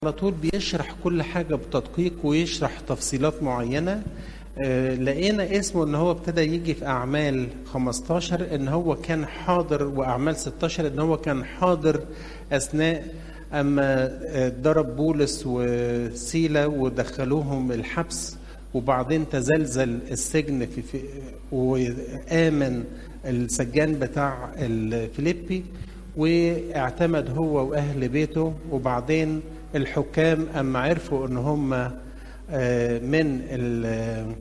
على طول بيشرح كل حاجة بتدقيق ويشرح تفصيلات معينة آه، لقينا اسمه ان هو ابتدى يجي في اعمال 15 ان هو كان حاضر واعمال 16 ان هو كان حاضر اثناء اما آه، ضرب بولس وسيلا ودخلوهم الحبس وبعدين تزلزل السجن في, في وآمن السجان بتاع الفيليبي واعتمد هو واهل بيته وبعدين الحكام اما عرفوا ان هم آه، من ال-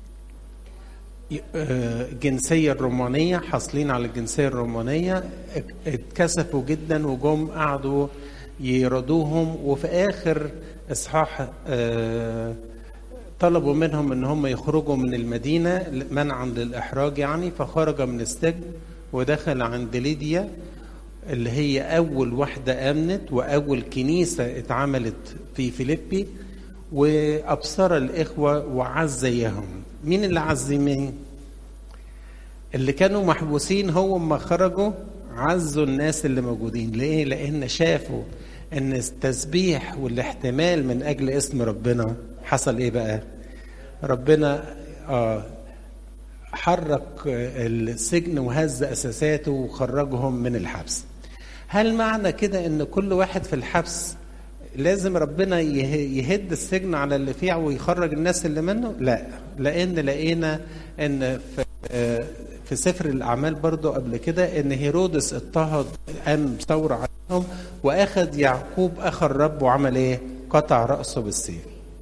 آه، الجنسية الرومانية حاصلين على الجنسية الرومانية اتكسفوا جدا وجم قعدوا يردوهم وفي آخر إصحاح آه، طلبوا منهم ان هم يخرجوا من المدينة منعا للإحراج يعني فخرج من السجن ودخل عند ليديا اللي هي أول واحدة آمنت وأول كنيسة اتعملت في فيليبي وأبصر الإخوة وعزيهم مين اللي عزي مين؟ اللي كانوا محبوسين هو ما خرجوا عزوا الناس اللي موجودين ليه؟ لأن شافوا أن التسبيح والاحتمال من أجل اسم ربنا حصل إيه بقى؟ ربنا آه حرك السجن وهز أساساته وخرجهم من الحبس هل معنى كده ان كل واحد في الحبس لازم ربنا يه- يهد السجن على اللي فيه ويخرج الناس اللي منه لا لان لقينا ان في آه، في سفر الاعمال برضو قبل كده ان هيرودس اضطهد قام ثوره عليهم واخذ يعقوب اخ الرب وعمل ايه قطع راسه بالسيف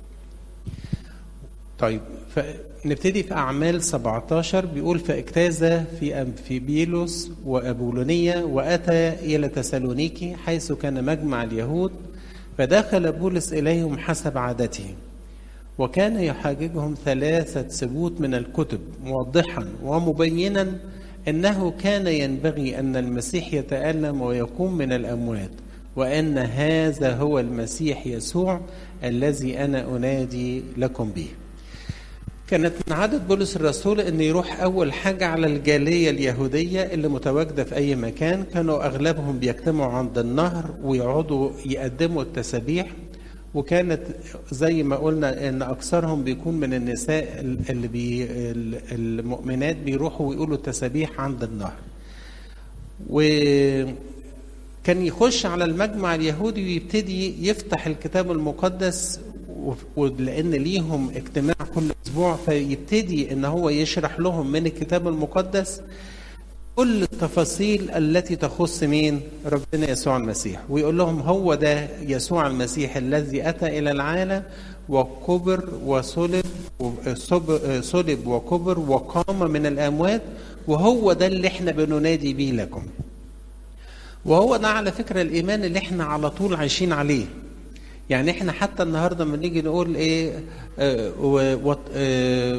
طيب فنبتدي في أعمال 17 بيقول فاجتاز في أم- في بيلوس وأبولونية وأتى إلى تسالونيكي حيث كان مجمع اليهود فدخل بولس إليهم حسب عادته وكان يحاججهم ثلاثة ثبوت من الكتب موضحا ومبينا أنه كان ينبغي أن المسيح يتألم ويقوم من الأموات وأن هذا هو المسيح يسوع الذي أنا أنادي لكم به كانت من عادة بولس الرسول أن يروح أول حاجة على الجالية اليهودية اللي متواجدة في أي مكان كانوا أغلبهم بيجتمعوا عند النهر ويقعدوا يقدموا التسابيح وكانت زي ما قلنا ان اكثرهم بيكون من النساء اللي بي المؤمنات بيروحوا ويقولوا التسابيح عند النهر وكان يخش على المجمع اليهودي ويبتدي يفتح الكتاب المقدس ولان ليهم اجتماع كل اسبوع فيبتدي ان هو يشرح لهم من الكتاب المقدس كل التفاصيل التي تخص مين ربنا يسوع المسيح ويقول لهم هو ده يسوع المسيح الذي اتى الى العالم وكبر وصلب صلب وكبر وقام من الاموات وهو ده اللي احنا بننادي بيه لكم وهو ده على فكره الايمان اللي احنا على طول عايشين عليه يعني احنا حتى النهارده لما نيجي نقول ايه آه و آه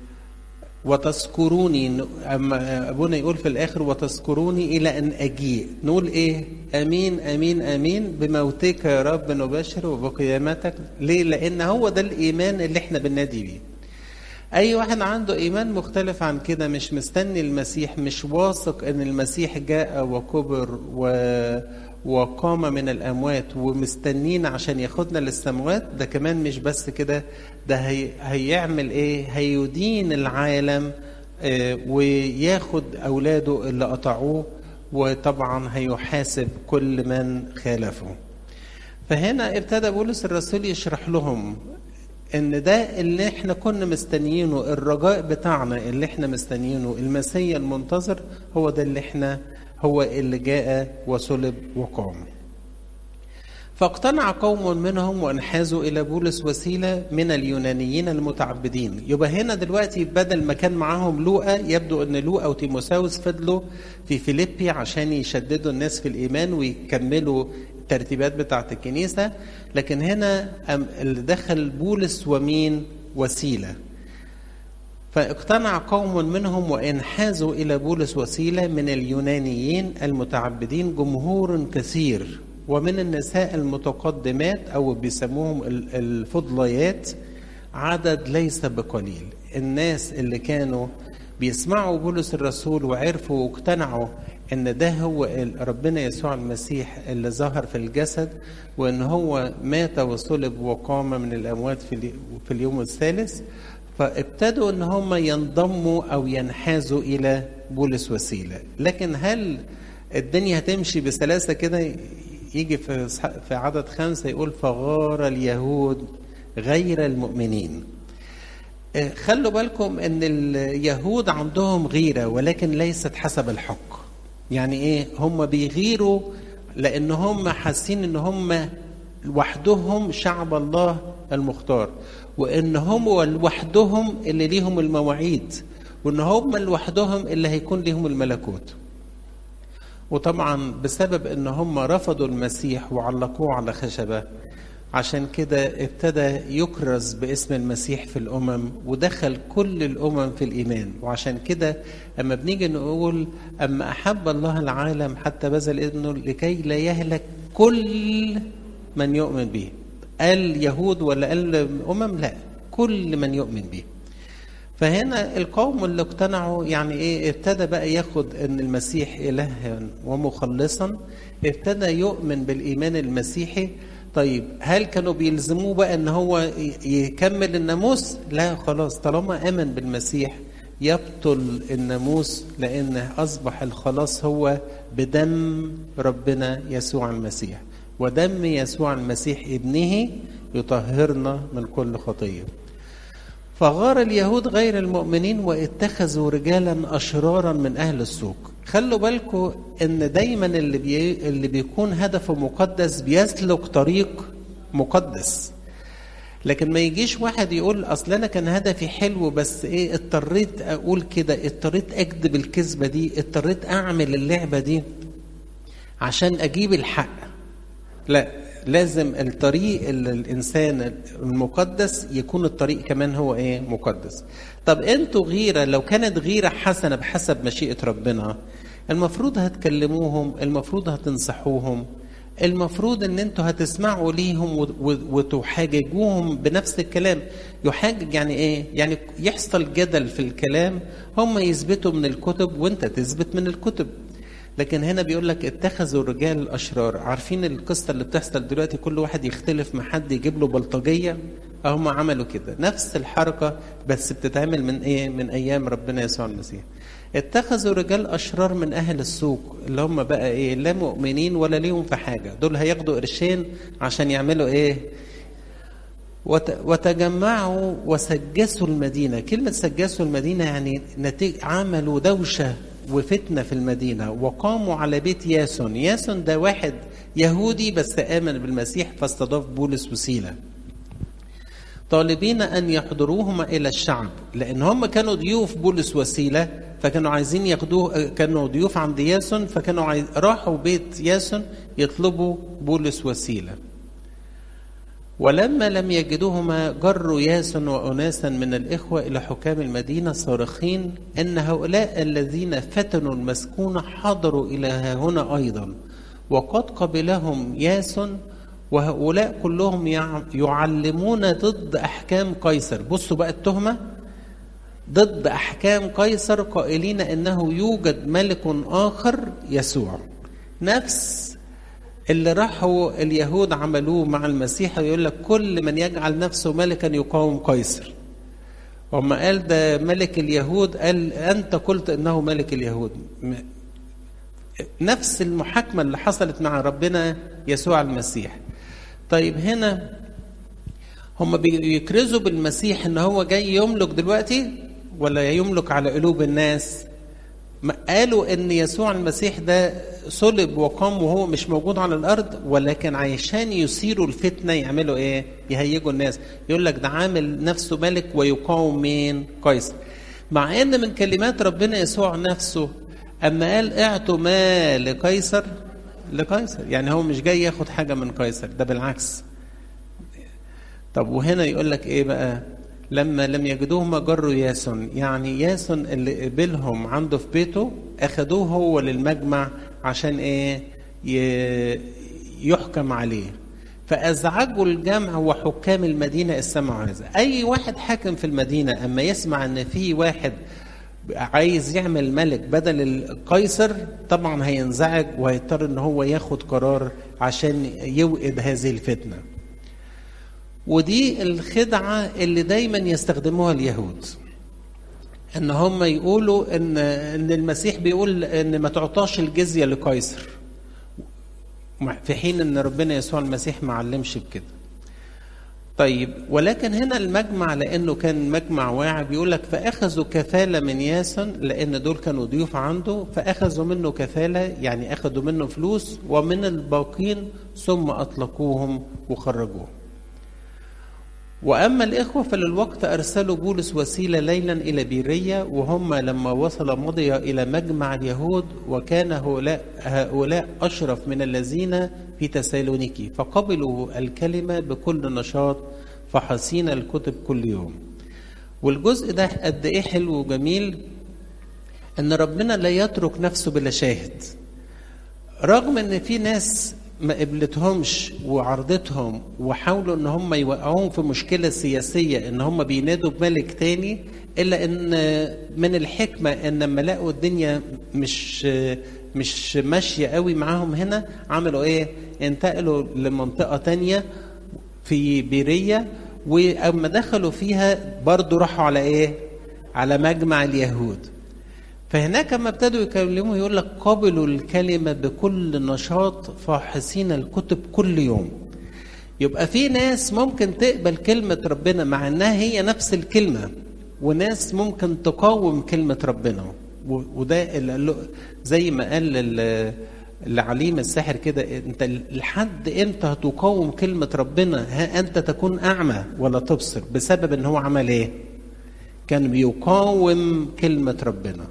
وتذكروني اما ابونا يقول في الاخر وتذكروني الى ان اجيء نقول ايه امين امين امين بموتك يا رب نبشر وبقيامتك ليه لان هو ده الايمان اللي احنا بننادي بيه اي واحد عنده ايمان مختلف عن كده مش مستني المسيح مش واثق ان المسيح جاء وكبر و وقام من الاموات ومستنينا عشان ياخدنا للسماوات ده كمان مش بس كده ده هي هيعمل ايه هيدين العالم آه وياخد اولاده اللي قطعوه وطبعا هيحاسب كل من خالفه فهنا ابتدى بولس الرسول يشرح لهم ان ده اللي احنا كنا مستنيينه الرجاء بتاعنا اللي احنا مستنيينه المسيا المنتظر هو ده اللي احنا هو اللي جاء وصلب وقام فاقتنع قوم منهم وانحازوا الى بولس وسيله من اليونانيين المتعبدين يبقى هنا دلوقتي بدل ما كان معاهم لوقا يبدو ان لوقا وتيموساوس فضلوا في فيليبي عشان يشددوا الناس في الايمان ويكملوا الترتيبات بتاعه الكنيسه لكن هنا اللي دخل بولس ومين وسيله فاقتنع قوم منهم وانحازوا الى بولس وسيله من اليونانيين المتعبدين جمهور كثير ومن النساء المتقدمات او بيسموهم الفضليات عدد ليس بقليل الناس اللي كانوا بيسمعوا بولس الرسول وعرفوا واقتنعوا ان ده هو ربنا يسوع المسيح اللي ظهر في الجسد وان هو مات وصلب وقام من الاموات في في اليوم الثالث فابتدوا ان هم ينضموا او ينحازوا الى بولس وسيله لكن هل الدنيا هتمشي بسلاسه كده يجي في في عدد خمسه يقول فغار اليهود غير المؤمنين خلوا بالكم ان اليهود عندهم غيره ولكن ليست حسب الحق يعني ايه هم بيغيروا لان هم حاسين ان هم لوحدهم شعب الله المختار وان هم لوحدهم اللي ليهم المواعيد وان هم لوحدهم اللي هيكون ليهم الملكوت وطبعا بسبب ان هم رفضوا المسيح وعلقوه على خشبه عشان كده ابتدى يكرز باسم المسيح في الامم ودخل كل الامم في الايمان وعشان كده اما بنيجي نقول اما احب الله العالم حتى بذل ابنه لكي لا يهلك كل من يؤمن به قال يهود ولا قال امم لا كل من يؤمن به فهنا القوم اللي اقتنعوا يعني ايه ابتدى بقى ياخد ان المسيح الها ومخلصا ابتدى يؤمن بالايمان المسيحي طيب هل كانوا بيلزموه بقى ان هو يكمل الناموس لا خلاص طالما امن بالمسيح يبطل الناموس لان اصبح الخلاص هو بدم ربنا يسوع المسيح ودم يسوع المسيح ابنه يطهرنا من كل خطيه فغار اليهود غير المؤمنين واتخذوا رجالا اشرارا من اهل السوق خلوا بالكم ان دايما اللي بي... اللي بيكون هدفه مقدس بيسلك طريق مقدس لكن ما يجيش واحد يقول اصل انا كان هدفي حلو بس ايه اضطريت اقول كده اضطريت اكذب الكذبه دي اضطريت اعمل اللعبه دي عشان اجيب الحق لا لازم الطريق الانسان المقدس يكون الطريق كمان هو ايه مقدس طب انتوا غيره لو كانت غيره حسنه بحسب مشيئه ربنا المفروض هتكلموهم المفروض هتنصحوهم المفروض ان انتوا هتسمعوا ليهم وتحاججوهم بنفس الكلام يحاجج يعني ايه يعني يحصل جدل في الكلام هم يثبتوا من الكتب وانت تثبت من الكتب لكن هنا بيقول لك اتخذوا الرجال الاشرار عارفين القصه اللي بتحصل دلوقتي كل واحد يختلف مع حد يجيب له بلطجيه هم عملوا كده نفس الحركه بس بتتعمل من ايه من ايام ربنا يسوع المسيح اتخذوا رجال اشرار من اهل السوق اللي هم بقى ايه لا مؤمنين ولا ليهم في حاجه دول هياخدوا قرشين عشان يعملوا ايه وتجمعوا وسجسوا المدينه كلمه سجسوا المدينه يعني نتيجه عملوا دوشه وفتنة في المدينة وقاموا على بيت ياسون ياسون ده واحد يهودي بس آمن بالمسيح فاستضاف بولس وسيلة طالبين أن يحضروهما إلى الشعب لأن هم كانوا ضيوف بولس وسيلة فكانوا عايزين ياخدوه كانوا ضيوف عند ياسون فكانوا عايز راحوا بيت ياسون يطلبوا بولس وسيله ولما لم يجدوهما جروا ياسون وأناسا من الإخوة إلى حكام المدينة صارخين أن هؤلاء الذين فتنوا المسكون حضروا إلى هنا أيضا وقد قبلهم ياسون وهؤلاء كلهم يعلمون ضد أحكام قيصر بصوا بقى التهمة ضد أحكام قيصر قائلين أنه يوجد ملك آخر يسوع نفس اللي راحوا اليهود عملوه مع المسيح يقول لك كل من يجعل نفسه ملكا يقاوم قيصر وما قال ده ملك اليهود قال انت قلت انه ملك اليهود نفس المحاكمه اللي حصلت مع ربنا يسوع المسيح طيب هنا هم بيكرزوا بالمسيح ان هو جاي يملك دلوقتي ولا يملك على قلوب الناس قالوا ان يسوع المسيح ده صلب وقام وهو مش موجود على الارض ولكن عشان يثيروا الفتنه يعملوا ايه؟ يهيجوا الناس يقول لك ده عامل نفسه ملك ويقاوم مين؟ قيصر. مع ان من كلمات ربنا يسوع نفسه اما قال اعطوا ما لقيصر لقيصر يعني هو مش جاي ياخد حاجه من قيصر ده بالعكس. طب وهنا يقول لك ايه بقى؟ لما لم يجدوهما جروا ياسون يعني ياسون اللي قبلهم عنده في بيته اخدوه هو للمجمع عشان ايه يحكم عليه فازعجوا الجمع وحكام المدينه السمعوا هذا اي واحد حاكم في المدينه اما يسمع ان في واحد عايز يعمل ملك بدل القيصر طبعا هينزعج وهيضطر ان هو ياخد قرار عشان يوقد هذه الفتنه ودي الخدعه اللي دايما يستخدموها اليهود ان هم يقولوا ان ان المسيح بيقول ان ما تعطاش الجزيه لقيصر في حين ان ربنا يسوع المسيح ما علمش بكده طيب ولكن هنا المجمع لانه كان مجمع واعي بيقول لك فاخذوا كفاله من ياسن لان دول كانوا ضيوف عنده فاخذوا منه كفاله يعني اخذوا منه فلوس ومن الباقين ثم اطلقوهم وخرجوهم واما الاخوه فللوقت ارسلوا بولس وسيله ليلا الى بيريه وهم لما وصل مضي الى مجمع اليهود وكان هؤلاء هؤلاء اشرف من الذين في تسالونيكي فقبلوا الكلمه بكل نشاط فحصين الكتب كل يوم والجزء ده قد ايه حلو وجميل ان ربنا لا يترك نفسه بلا شاهد رغم ان في ناس ما قبلتهمش وعرضتهم وحاولوا ان هم يوقعوهم في مشكله سياسيه ان هم بينادوا بملك تاني الا ان من الحكمه ان لما لقوا الدنيا مش مش ماشيه قوي معاهم هنا عملوا ايه؟ انتقلوا لمنطقه تانيه في بيريه واما دخلوا فيها برضه راحوا على ايه؟ على مجمع اليهود فهناك لما ابتدوا يكلموا يقول لك قبلوا الكلمة بكل نشاط فاحصين الكتب كل يوم يبقى في ناس ممكن تقبل كلمة ربنا مع انها هي نفس الكلمة وناس ممكن تقاوم كلمة ربنا وده زي ما قال لعليم الساحر كده انت لحد امتى هتقاوم كلمة ربنا ها انت تكون اعمى ولا تبصر بسبب ان هو عمل ايه كان بيقاوم كلمة ربنا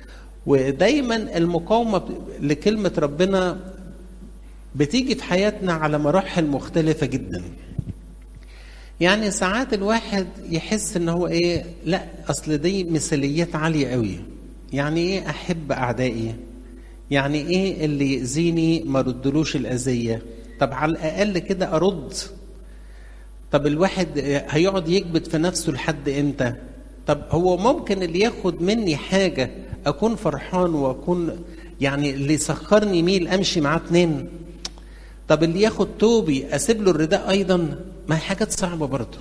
ودايما المقاومه لكلمه ربنا بتيجي في حياتنا على مراحل مختلفه جدا يعني ساعات الواحد يحس ان هو ايه لا اصل دي مثاليات عاليه قوي يعني ايه احب اعدائي يعني ايه اللي يأذيني ما ردلوش الاذيه طب على الاقل كده ارد طب الواحد هيقعد يكبت في نفسه لحد امتى طب هو ممكن اللي ياخد مني حاجه اكون فرحان واكون يعني اللي سخرني ميل امشي معاه اتنين طب اللي ياخد توبي اسيب له الرداء ايضا ما هي حاجات صعبه برضه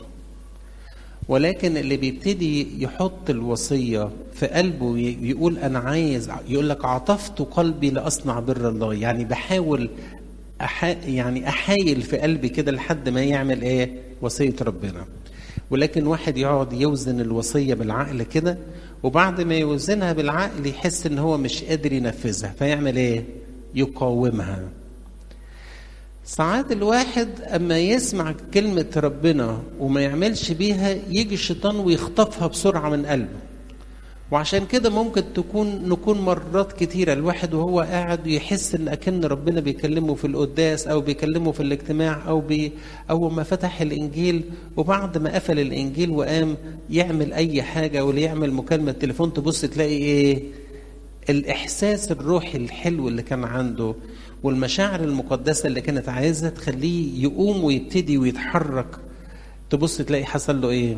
ولكن اللي بيبتدي يحط الوصيه في قلبه يقول انا عايز يقول لك عطفت قلبي لاصنع بر الله يعني بحاول أحا يعني احايل في قلبي كده لحد ما يعمل ايه وصيه ربنا ولكن واحد يقعد يوزن الوصيه بالعقل كده وبعد ما يوزنها بالعقل يحس ان هو مش قادر ينفذها فيعمل ايه يقاومها ساعات الواحد اما يسمع كلمة ربنا وما يعملش بيها يجي الشيطان ويخطفها بسرعة من قلبه وعشان كده ممكن تكون نكون مرات كتيرة الواحد وهو قاعد يحس ان اكن ربنا بيكلمه في القداس او بيكلمه في الاجتماع او بي او ما فتح الانجيل وبعد ما قفل الانجيل وقام يعمل اي حاجة ولا يعمل مكالمة تليفون تبص تلاقي ايه الاحساس الروحي الحلو اللي كان عنده والمشاعر المقدسة اللي كانت عايزها تخليه يقوم ويبتدي ويتحرك تبص تلاقي حصل له ايه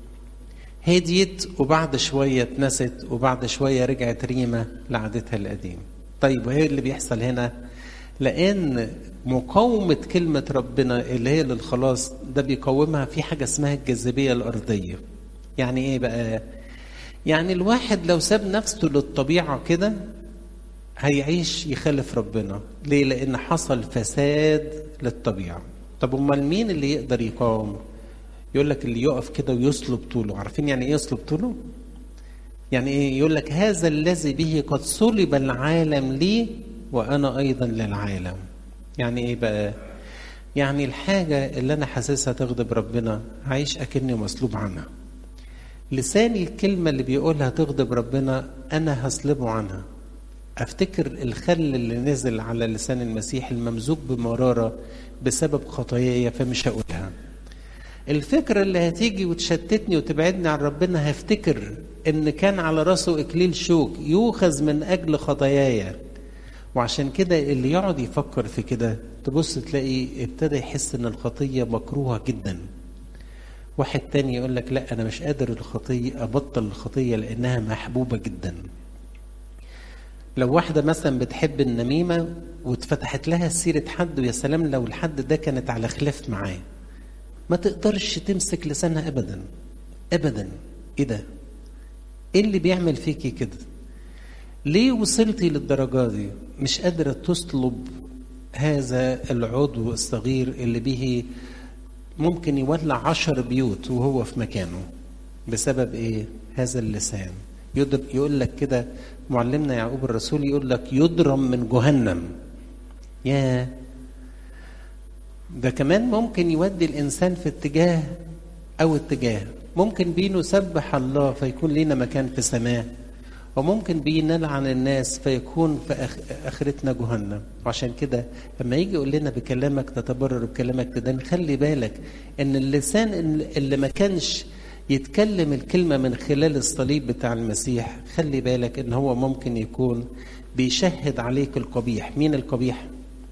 هديت وبعد شوية اتنست وبعد شوية رجعت ريمة لعادتها القديمة طيب وهي اللي بيحصل هنا لأن مقاومة كلمة ربنا اللي هي للخلاص ده بيقاومها في حاجة اسمها الجاذبية الأرضية يعني إيه بقى يعني الواحد لو ساب نفسه للطبيعة كده هيعيش يخالف ربنا ليه لأن حصل فساد للطبيعة طب أمال مين اللي يقدر يقاوم يقول لك اللي يقف كده ويصلب طوله عارفين يعني ايه يصلب طوله يعني ايه يقول لك هذا الذي به قد صلب العالم لي وانا ايضا للعالم يعني ايه بقى يعني الحاجة اللي أنا حاسسها تغضب ربنا عايش أكني مصلوب عنها لساني الكلمة اللي بيقولها تغضب ربنا أنا هصلبه عنها أفتكر الخل اللي نزل على لسان المسيح الممزوج بمرارة بسبب خطاياي فمش هقولها الفكرة اللي هتيجي وتشتتني وتبعدني عن ربنا هفتكر ان كان على راسه اكليل شوك يوخذ من اجل خطاياي وعشان كده اللي يقعد يفكر في كده تبص تلاقي ابتدى يحس ان الخطية مكروهة جدا واحد تاني يقول لك لا انا مش قادر الخطيه ابطل الخطيه لانها محبوبه جدا لو واحده مثلا بتحب النميمه واتفتحت لها سيره حد ويا سلام لو الحد ده كانت على خلاف معاه ما تقدرش تمسك لسانها ابدا ابدا ايه ده ايه اللي بيعمل فيكي كده ليه وصلتي للدرجه دي مش قادره تطلب هذا العضو الصغير اللي به ممكن يولع عشر بيوت وهو في مكانه بسبب ايه هذا اللسان يقول لك كده معلمنا يعقوب الرسول يقول لك يضرم من جهنم يا ده كمان ممكن يودي الانسان في اتجاه او اتجاه ممكن بيه نسبح الله فيكون لنا مكان في سماه وممكن بيه نلعن الناس فيكون في اخرتنا جهنم وعشان كده لما يجي يقول لنا بكلامك تتبرر بكلامك تدان خلي بالك ان اللسان اللي ما كانش يتكلم الكلمة من خلال الصليب بتاع المسيح خلي بالك ان هو ممكن يكون بيشهد عليك القبيح مين القبيح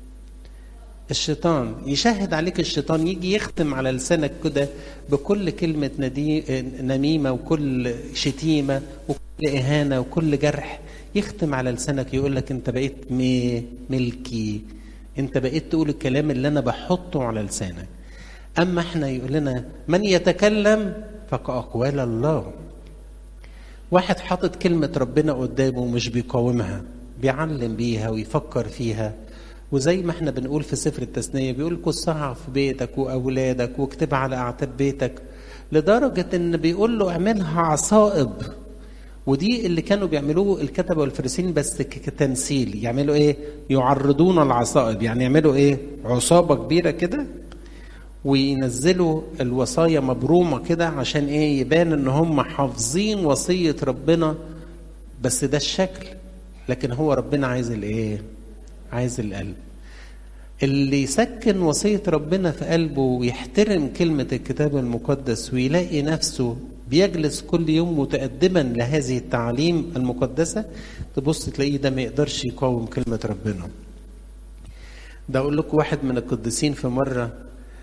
الشيطان يشهد عليك الشيطان يجي يختم على لسانك كده بكل كلمة ندي نميمة وكل شتيمة وكل إهانة وكل جرح يختم على لسانك يقول لك أنت بقيت ملكي أنت بقيت تقول الكلام اللي أنا بحطه على لسانك أما إحنا يقول لنا من يتكلم فكأقوال الله واحد حاطط كلمة ربنا قدامه ومش بيقاومها بيعلم بيها ويفكر فيها وزي ما احنا بنقول في سفر التثنية بيقول كسها في بيتك وأولادك واكتبها على أعتاب بيتك لدرجة إن بيقول له اعملها عصائب ودي اللي كانوا بيعملوه الكتبة والفريسين بس كتمثيل يعملوا ايه يعرضون العصائب يعني يعملوا ايه عصابة كبيرة كده وينزلوا الوصايا مبرومة كده عشان ايه يبان ان هم حافظين وصية ربنا بس ده الشكل لكن هو ربنا عايز الايه عايز القلب اللي يسكن وصية ربنا في قلبه ويحترم كلمة الكتاب المقدس ويلاقي نفسه بيجلس كل يوم متقدما لهذه التعاليم المقدسة تبص تلاقيه ده ما يقدرش يقاوم كلمة ربنا ده أقول لكم واحد من القديسين في مرة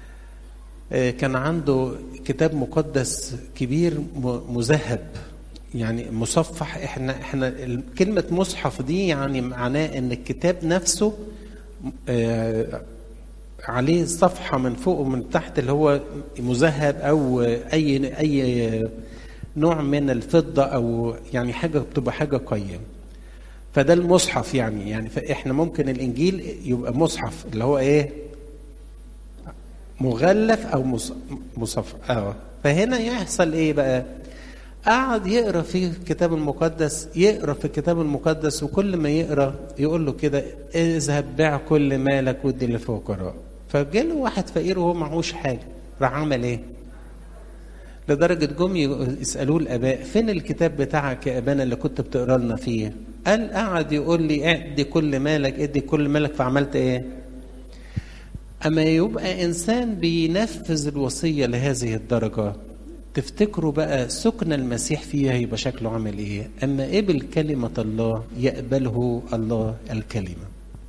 كان عنده كتاب مقدس كبير مذهب يعني مصفح احنا احنا كلمه مصحف دي يعني معناه ان الكتاب نفسه آه عليه صفحه من فوق ومن تحت اللي هو مذهب او اي اي نوع من الفضه او يعني حاجه بتبقى حاجه قيم فده المصحف يعني يعني فاحنا ممكن الانجيل يبقى مصحف اللي هو ايه مغلف او مصفح اه فهنا يحصل ايه بقى قعد يقرا في الكتاب المقدس يقرا في الكتاب المقدس وكل ما يقرا يقول له كده اذهب بيع كل مالك ودي للفقراء فجاله واحد فقير وهو معهوش حاجه راح عمل ايه؟ لدرجة جم يسألوه الآباء فين الكتاب بتاعك يا أبانا اللي كنت بتقرا لنا فيه؟ قال قعد يقول لي ادي كل مالك ادي كل مالك فعملت إيه؟ أما يبقى إنسان بينفذ الوصية لهذه الدرجة تفتكروا بقى سكن المسيح فيها يبقى شكله عامل ايه اما قبل كلمة الله يقبله الله الكلمة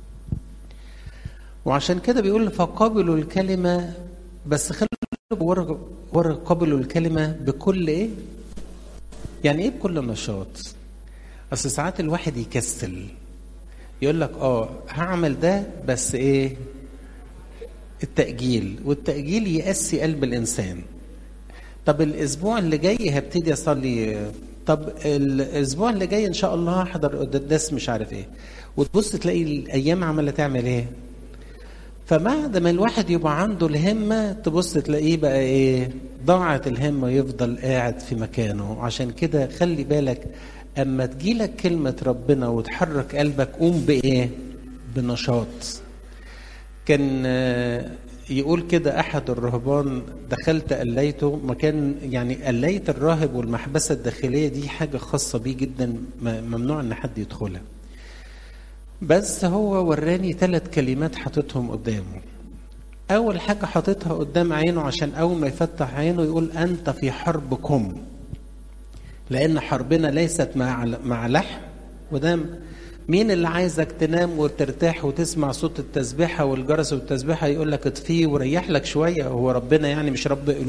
وعشان كده بيقول فقبلوا الكلمة بس خلوا ورا ورا قبلوا الكلمة بكل ايه يعني ايه بكل نشاط اصل ساعات الواحد يكسل يقول لك اه هعمل ده بس ايه التأجيل والتأجيل يقسي قلب الإنسان طب الاسبوع اللي جاي هبتدي اصلي طب الاسبوع اللي جاي ان شاء الله هحضر قداس مش عارف ايه وتبص تلاقي الايام عماله تعمل ايه فبعد ما الواحد يبقى عنده الهمه تبص تلاقيه بقى ايه ضاعت الهمه يفضل قاعد في مكانه عشان كده خلي بالك اما تجيلك كلمه ربنا وتحرك قلبك قوم بايه بنشاط كان يقول كده احد الرهبان دخلت قليته مكان يعني قلية الراهب والمحبسة الداخلية دي حاجة خاصة بيه جدا ممنوع ان حد يدخلها بس هو وراني ثلاث كلمات حاططهم قدامه اول حاجة حاططها قدام عينه عشان اول ما يفتح عينه يقول انت في حربكم لان حربنا ليست مع مع لحم ودم مين اللي عايزك تنام وترتاح وتسمع صوت التسبيحة والجرس والتسبيحة يقول لك اطفيه وريح لك شوية هو ربنا يعني مش رب قلوب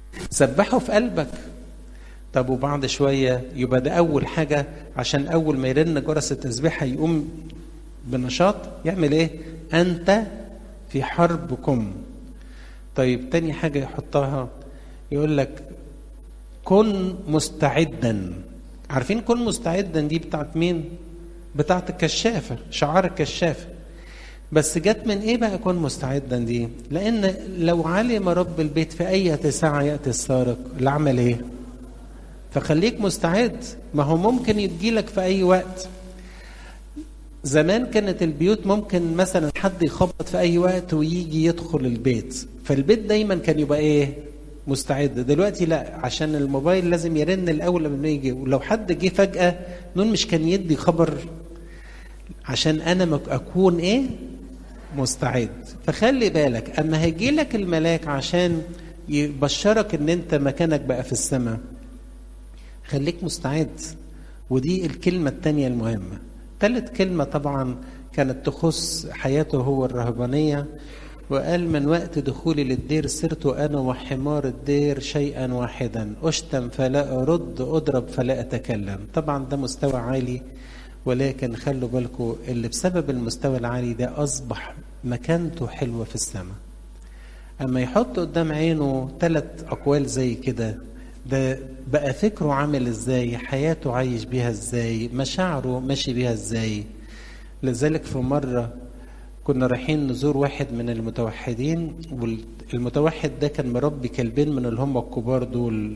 سبحه في قلبك طب وبعد شوية يبقى ده أول حاجة عشان أول ما يرن جرس التسبيح هيقوم بنشاط يعمل إيه؟ أنت في حربكم طيب تاني حاجة يحطها يقول لك كن مستعدا عارفين كن مستعدا دي بتاعت مين؟ بتاعت الكشافة شعار الكشافة بس جت من ايه بقى كن مستعدا دي؟ لأن لو علم رب البيت في أي ساعة يأتي السارق العمل ايه؟ فخليك مستعد ما هو ممكن يجيلك في أي وقت زمان كانت البيوت ممكن مثلا حد يخبط في اي وقت ويجي يدخل البيت فالبيت دايما كان يبقى ايه مستعد دلوقتي لا عشان الموبايل لازم يرن الاول قبل ما يجي ولو حد جه فجاه نون مش كان يدي خبر عشان انا اكون ايه مستعد فخلي بالك اما هيجي لك الملاك عشان يبشرك ان انت مكانك بقى في السماء خليك مستعد ودي الكلمه الثانيه المهمه ثالث كلمة طبعا كانت تخص حياته هو الرهبانية وقال من وقت دخولي للدير صرت أنا وحمار الدير شيئا واحدا أشتم فلا أرد أضرب فلا أتكلم طبعا ده مستوى عالي ولكن خلوا بالكم اللي بسبب المستوى العالي ده أصبح مكانته حلوة في السماء أما يحط قدام عينه ثلاث أقوال زي كده ده بقى فكره عامل ازاي حياته عايش بيها ازاي مشاعره ماشي بيها ازاي لذلك في مرة كنا رايحين نزور واحد من المتوحدين والمتوحد ده كان مربي كلبين من اللي هم الكبار دول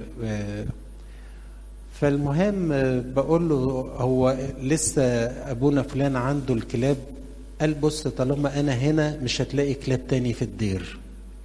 فالمهم بقول له هو لسه ابونا فلان عنده الكلاب قال بص طالما انا هنا مش هتلاقي كلاب تاني في الدير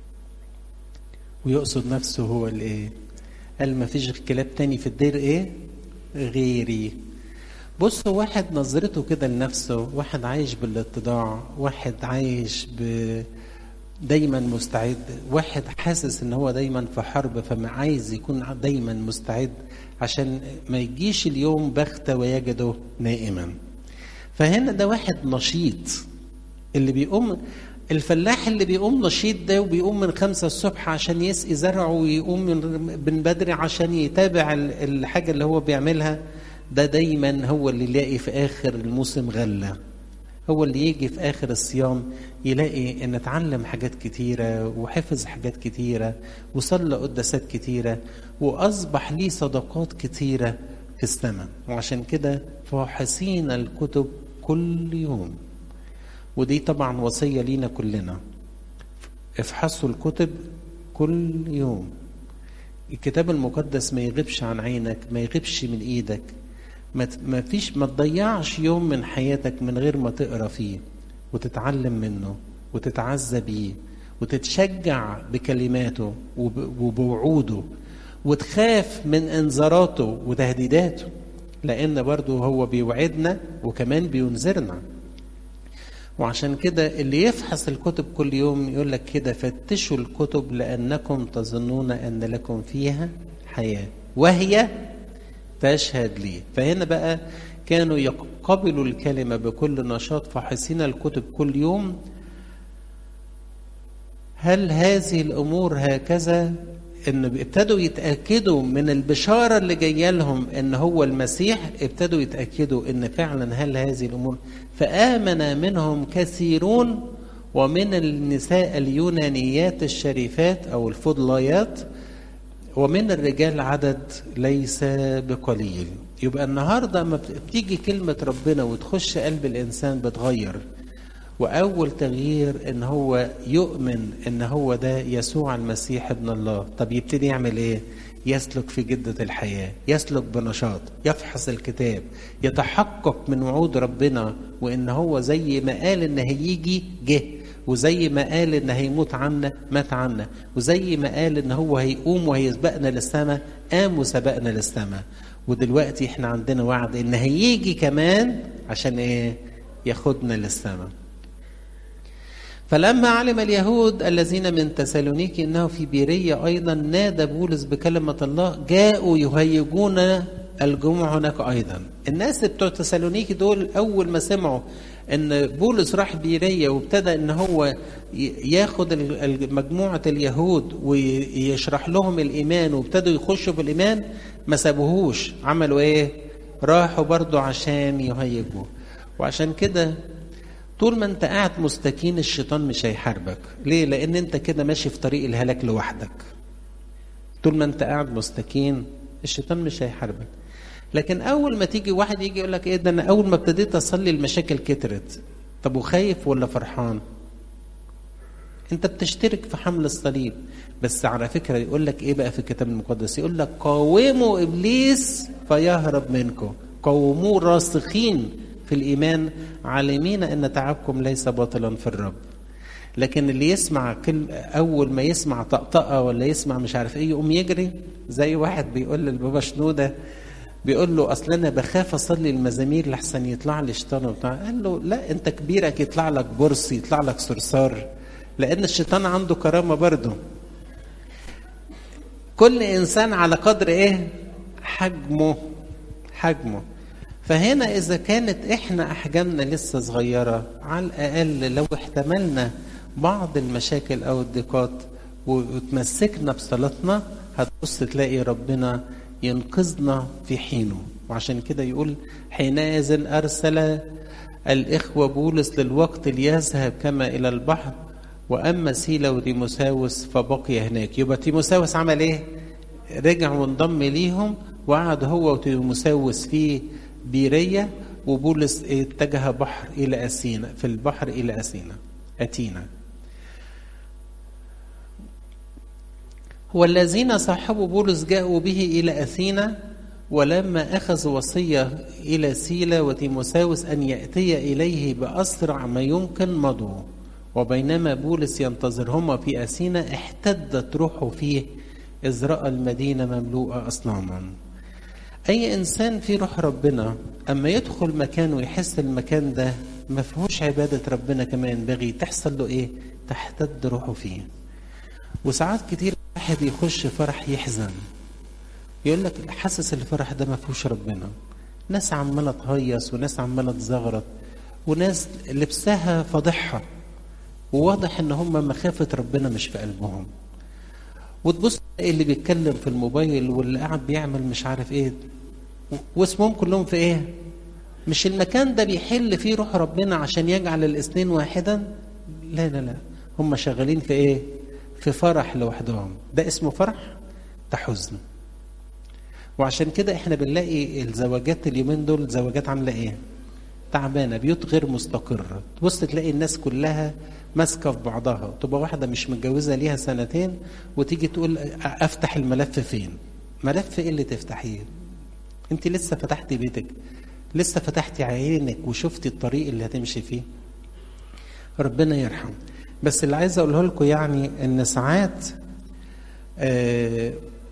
ويقصد نفسه هو الايه قال ما فيش كلاب تاني في الدير ايه غيري بص واحد نظرته كده لنفسه واحد عايش بالاتضاع واحد عايش ب دايما مستعد واحد حاسس ان هو دايما في حرب فما عايز يكون دايما مستعد عشان ما يجيش اليوم بغتة ويجده نائما فهنا ده واحد نشيط اللي بيقوم الفلاح اللي بيقوم نشيط ده وبيقوم من خمسة الصبح عشان يسقي زرعه ويقوم من بدري عشان يتابع الحاجة اللي هو بيعملها ده دايما هو اللي يلاقي في آخر الموسم غلة هو اللي يجي في آخر الصيام يلاقي إن اتعلم حاجات كتيرة وحفظ حاجات كتيرة وصلى قداسات كتيرة وأصبح ليه صداقات كتيرة في السماء وعشان كده فاحصين الكتب كل يوم ودي طبعا وصية لينا كلنا افحصوا الكتب كل يوم الكتاب المقدس ما يغيبش عن عينك ما يغيبش من ايدك ما فيش ما تضيعش يوم من حياتك من غير ما تقرا فيه وتتعلم منه وتتعزى بيه وتتشجع بكلماته وبوعوده وتخاف من انذاراته وتهديداته لان برضه هو بيوعدنا وكمان بينذرنا وعشان كده اللي يفحص الكتب كل يوم يقول لك كده فتشوا الكتب لأنكم تظنون أن لكم فيها حياة وهي تشهد لي فهنا بقى كانوا يقبلوا الكلمة بكل نشاط فاحصين الكتب كل يوم هل هذه الأمور هكذا ان ابتدوا يتاكدوا من البشاره اللي جايه لهم ان هو المسيح ابتدوا يتاكدوا ان فعلا هل هذه الامور فامن منهم كثيرون ومن النساء اليونانيات الشريفات او الفضليات ومن الرجال عدد ليس بقليل يبقى النهارده لما بتيجي كلمه ربنا وتخش قلب الانسان بتغير واول تغيير ان هو يؤمن ان هو ده يسوع المسيح ابن الله طب يبتدي يعمل ايه يسلك في جدة الحياة يسلك بنشاط يفحص الكتاب يتحقق من وعود ربنا وان هو زي ما قال ان هيجي جه وزي ما قال ان هيموت عنا مات عنا وزي ما قال ان هو هيقوم وهيسبقنا للسماء قام وسبقنا للسماء ودلوقتي احنا عندنا وعد ان هيجي كمان عشان ايه ياخدنا للسماء فلما علم اليهود الذين من تسالونيكي انه في بيريه ايضا نادى بولس بكلمه الله جاءوا يهيجون الجموع هناك ايضا الناس بتوع تسالونيكي دول اول ما سمعوا ان بولس راح بيرية وابتدى ان هو ياخد مجموعة اليهود ويشرح لهم الايمان وابتدوا يخشوا في الايمان ما سابوهوش عملوا ايه راحوا برضو عشان يهيجوا وعشان كده طول ما انت قاعد مستكين الشيطان مش هيحاربك ليه لان انت كده ماشي في طريق الهلاك لوحدك طول ما انت قاعد مستكين الشيطان مش هيحاربك لكن اول ما تيجي واحد يجي يقول لك ايه ده انا اول ما ابتديت اصلي المشاكل كترت طب وخايف ولا فرحان انت بتشترك في حمل الصليب بس على فكره يقول لك ايه بقى في الكتاب المقدس يقول لك قاوموا ابليس فيهرب منكم قوموه راسخين في الايمان عالمين ان تعبكم ليس باطلا في الرب لكن اللي يسمع كل اول ما يسمع طقطقه ولا يسمع مش عارف ايه يقوم يجري زي واحد بيقول للبابا شنوده بيقول له اصل انا بخاف اصلي المزامير لحسن يطلع لي شيطان وبتاع قال له لا انت كبيرك يطلع لك برص يطلع لك صرصار لان الشيطان عنده كرامه برضه كل انسان على قدر ايه حجمه حجمه فهنا اذا كانت احنا احجامنا لسه صغيره على الاقل لو احتملنا بعض المشاكل او الضيقات وتمسكنا بصلاتنا هتبص تلاقي ربنا ينقذنا في حينه وعشان كده يقول حينئذ ارسل الاخوه بولس للوقت ليذهب كما الى البحر واما سيلا وتيموساوس فبقي هناك يبقى تيموساوس عمل ايه رجع وانضم ليهم وقعد هو وتيموساوس في بيرية وبولس اتجه بحر إلى أثينا في البحر إلى أثينا أتينا والذين صاحبوا بولس جاءوا به إلى أثينا ولما أخذوا وصية إلى سيلا وتيموساوس أن يأتي إليه بأسرع ما يمكن مضوا وبينما بولس ينتظرهما في أثينا احتدت روحه فيه إذ رأى المدينة مملوءة أصناما أي إنسان في روح ربنا أما يدخل مكان ويحس المكان ده ما فيهوش عبادة ربنا كما ينبغي تحصل له إيه؟ تحتد روحه فيه وساعات كتير واحد يخش فرح يحزن يقول لك حاسس الفرح ده ما فيهوش ربنا ناس عمالة تهيص وناس عمالة تزغرط وناس لبسها فضحها وواضح ان هم مخافة ربنا مش في قلبهم وتبص اللي بيتكلم في الموبايل واللي قاعد بيعمل مش عارف ايه واسمهم كلهم في ايه مش المكان ده بيحل فيه روح ربنا عشان يجعل الاثنين واحدا لا لا لا هم شغالين في ايه في فرح لوحدهم ده اسمه فرح ده حزن وعشان كده احنا بنلاقي الزواجات اليومين دول زواجات عامله ايه تعبانه بيوت غير مستقره تبص تلاقي الناس كلها ماسكه في بعضها تبقى واحده مش متجوزه ليها سنتين وتيجي تقول افتح الملف فين ملف ايه اللي تفتحيه انت لسه فتحتي بيتك لسه فتحتي عينك وشفتي الطريق اللي هتمشي فيه ربنا يرحم بس اللي عايز اقوله لكم يعني ان ساعات آه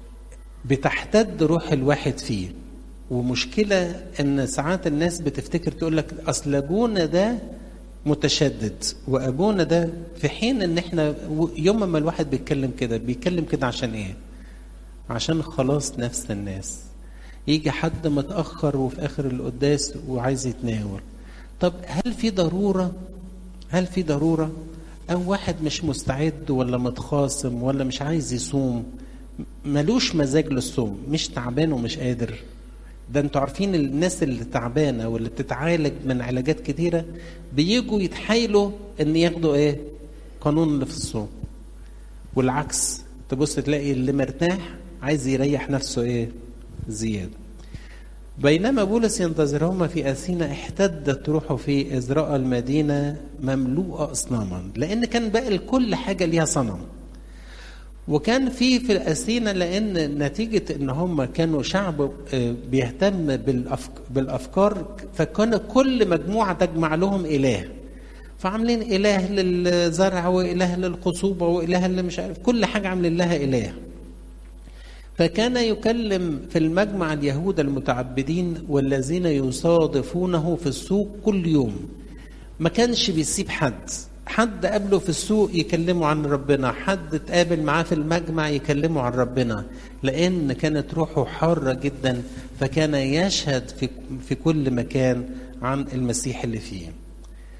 بتحتد روح الواحد فيه ومشكلة ان ساعات الناس بتفتكر تقول لك اصل ابونا ده متشدد وابونا ده في حين ان احنا يوم ما الواحد بيتكلم كده بيتكلم كده عشان ايه عشان خلاص نفس الناس يجي حد متاخر وفي اخر القداس وعايز يتناول طب هل في ضروره هل في ضروره او واحد مش مستعد ولا متخاصم ولا مش عايز يصوم ملوش مزاج للصوم مش تعبان ومش قادر ده انتوا عارفين الناس اللي تعبانه واللي بتتعالج من علاجات كتيره بيجوا يتحايلوا ان ياخدوا ايه؟ قانون اللي في الصوم. والعكس تبص تلاقي اللي مرتاح عايز يريح نفسه ايه؟ زياده. بينما بولس ينتظرهما في اثينا احتدت روحه في اذ راى المدينه مملوءه اصناما لان كان باقي كل حاجه ليها صنم. وكان في في اثينا لان نتيجه ان هم كانوا شعب بيهتم بالافكار فكان كل مجموعه تجمع لهم اله فعاملين اله للزرع واله للخصوبه واله اللي مش عارف كل حاجه عاملين لها اله فكان يكلم في المجمع اليهود المتعبدين والذين يصادفونه في السوق كل يوم ما كانش بيسيب حد حد قابله في السوق يكلمه عن ربنا حد اتقابل معاه في المجمع يكلمه عن ربنا لان كانت روحه حاره جدا فكان يشهد في في كل مكان عن المسيح اللي فيه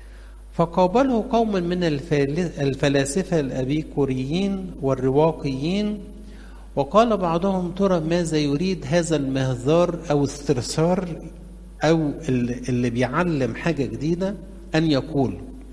فقابله قوم من الفلاسفة الأبيكوريين والرواقيين وقال بعضهم ترى ماذا يريد هذا المهذار أو الثرثار أو اللي بيعلم حاجة جديدة أن يقول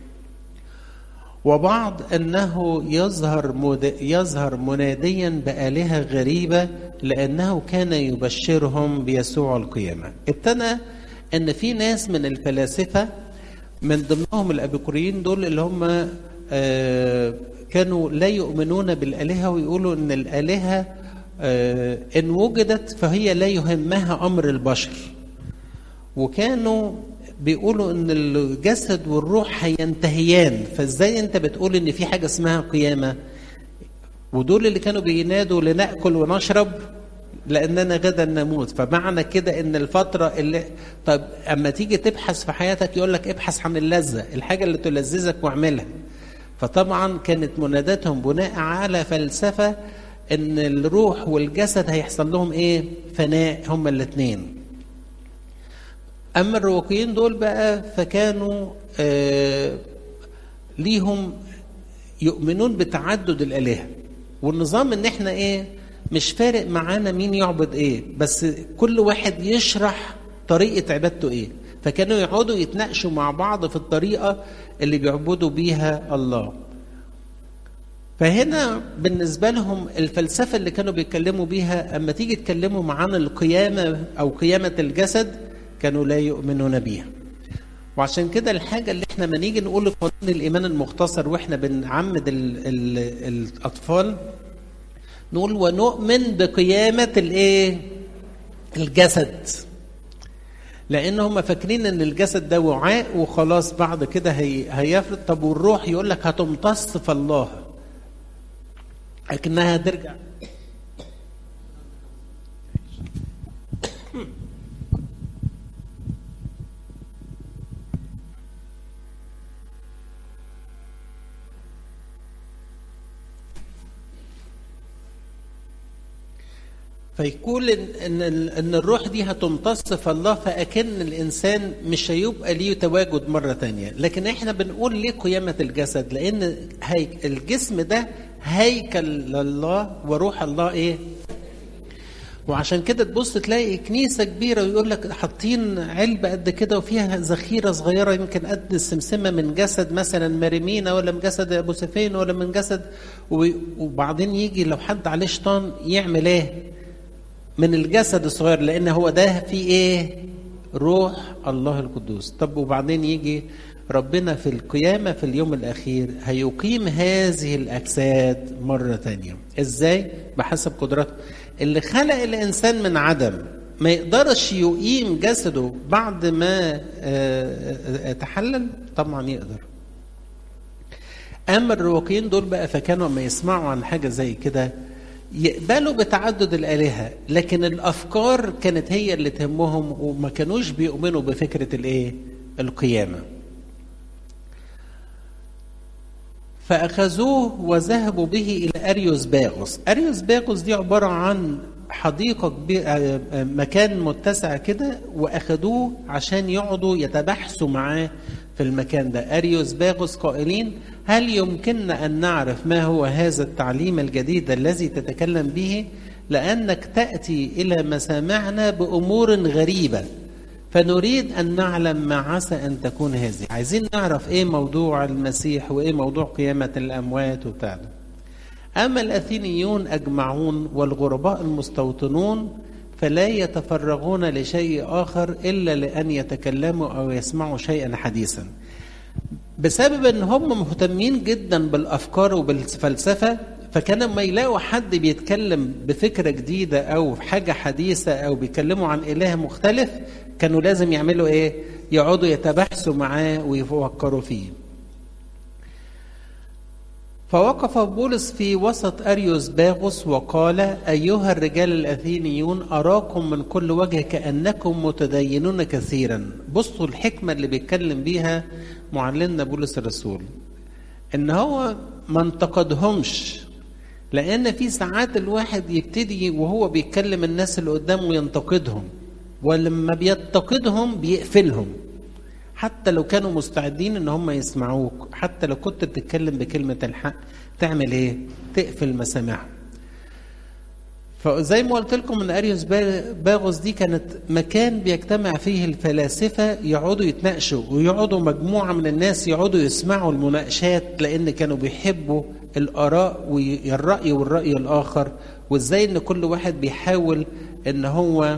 وبعض أنه يظهر يظهر مناديا بآلهة غريبة لأنه كان يبشرهم بيسوع القيامة ابتدى أن في ناس من الفلاسفة من ضمنهم الأبيقوريين دول اللي هم آه كانوا لا يؤمنون بالآلهة ويقولوا أن الآلهة آه إن وجدت فهي لا يهمها أمر البشر وكانوا بيقولوا ان الجسد والروح هينتهيان فازاي انت بتقول ان في حاجه اسمها قيامه ودول اللي كانوا بينادوا لناكل ونشرب لاننا غدا نموت فمعنى كده ان الفتره اللي طب اما تيجي تبحث في حياتك يقول لك ابحث عن اللذه الحاجه اللي تلذذك واعملها فطبعا كانت مناداتهم بناء على فلسفه ان الروح والجسد هيحصل لهم ايه فناء هما الاثنين اما الرواقيين دول بقى فكانوا آه ليهم يؤمنون بتعدد الالهه والنظام ان احنا ايه مش فارق معانا مين يعبد ايه بس كل واحد يشرح طريقه عبادته ايه فكانوا يقعدوا يتناقشوا مع بعض في الطريقه اللي بيعبدوا بيها الله فهنا بالنسبه لهم الفلسفه اللي كانوا بيتكلموا بيها اما تيجي تكلموا عن القيامه او قيامه الجسد كانوا لا يؤمنون بيها وعشان كده الحاجة اللي احنا ما نيجي نقول قانون الإيمان المختصر واحنا بنعمد ال ال الأطفال نقول ونؤمن بقيامة الإيه؟ الجسد لأن هم فاكرين إن الجسد ده وعاء وخلاص بعد كده هي هيفرط طب والروح يقول لك هتمتص في الله لكنها هترجع فيقول ان ان ان الروح دي هتمتص في الله فاكن الانسان مش هيبقى ليه تواجد مره تانية لكن احنا بنقول ليه قيامه الجسد لان هي الجسم ده هيكل لله وروح الله ايه وعشان كده تبص تلاقي كنيسة كبيرة ويقول لك حاطين علبة قد كده وفيها ذخيرة صغيرة يمكن قد السمسمة من جسد مثلا مريمينا ولا من جسد أبو سفين ولا من جسد وبعدين يجي لو حد عليه شيطان يعمل ايه؟ من الجسد الصغير لان هو ده فيه ايه روح الله القدوس طب وبعدين يجي ربنا في القيامة في اليوم الأخير هيقيم هذه الأجساد مرة تانية إزاي؟ بحسب قدرته اللي خلق الإنسان من عدم ما يقدرش يقيم جسده بعد ما تحلل طبعا يقدر أما الرواقيين دول بقى فكانوا لما يسمعوا عن حاجة زي كده يقبلوا بتعدد الآلهة لكن الأفكار كانت هي اللي تهمهم وما كانوش بيؤمنوا بفكرة الإيه؟ القيامة فأخذوه وذهبوا به إلى أريوس باغوس أريوس باغوس دي عبارة عن حديقة مكان متسع كده وأخذوه عشان يقعدوا يتبحثوا معاه في المكان ده أريوس باغوس قائلين هل يمكننا أن نعرف ما هو هذا التعليم الجديد الذي تتكلم به لأنك تأتي إلى مسامعنا بأمور غريبة فنريد أن نعلم ما عسى أن تكون هذه عايزين نعرف إيه موضوع المسيح وإيه موضوع قيامة الأموات وبتاع أما الأثينيون أجمعون والغرباء المستوطنون فلا يتفرغون لشيء آخر إلا لأن يتكلموا أو يسمعوا شيئا حديثا بسبب ان هم مهتمين جدا بالافكار وبالفلسفه فكان لما يلاقوا حد بيتكلم بفكره جديده او حاجه حديثه او بيتكلموا عن اله مختلف كانوا لازم يعملوا ايه؟ يقعدوا يتبحثوا معاه ويفكروا فيه. فوقف بولس في وسط اريوس باغوس وقال ايها الرجال الاثينيون اراكم من كل وجه كانكم متدينون كثيرا بصوا الحكمه اللي بيتكلم بيها معلمنا بولس الرسول ان هو ما انتقدهمش لان في ساعات الواحد يبتدي وهو بيتكلم الناس اللي قدامه ينتقدهم ولما بينتقدهم بيقفلهم حتى لو كانوا مستعدين ان هم يسمعوك حتى لو كنت بتتكلم بكلمة الحق تعمل ايه تقفل مسامعهم فزي ما قلت لكم ان اريوس باغوس دي كانت مكان بيجتمع فيه الفلاسفه يقعدوا يتناقشوا ويقعدوا مجموعه من الناس يقعدوا يسمعوا المناقشات لان كانوا بيحبوا الاراء والراي والراي الاخر وازاي ان كل واحد بيحاول ان هو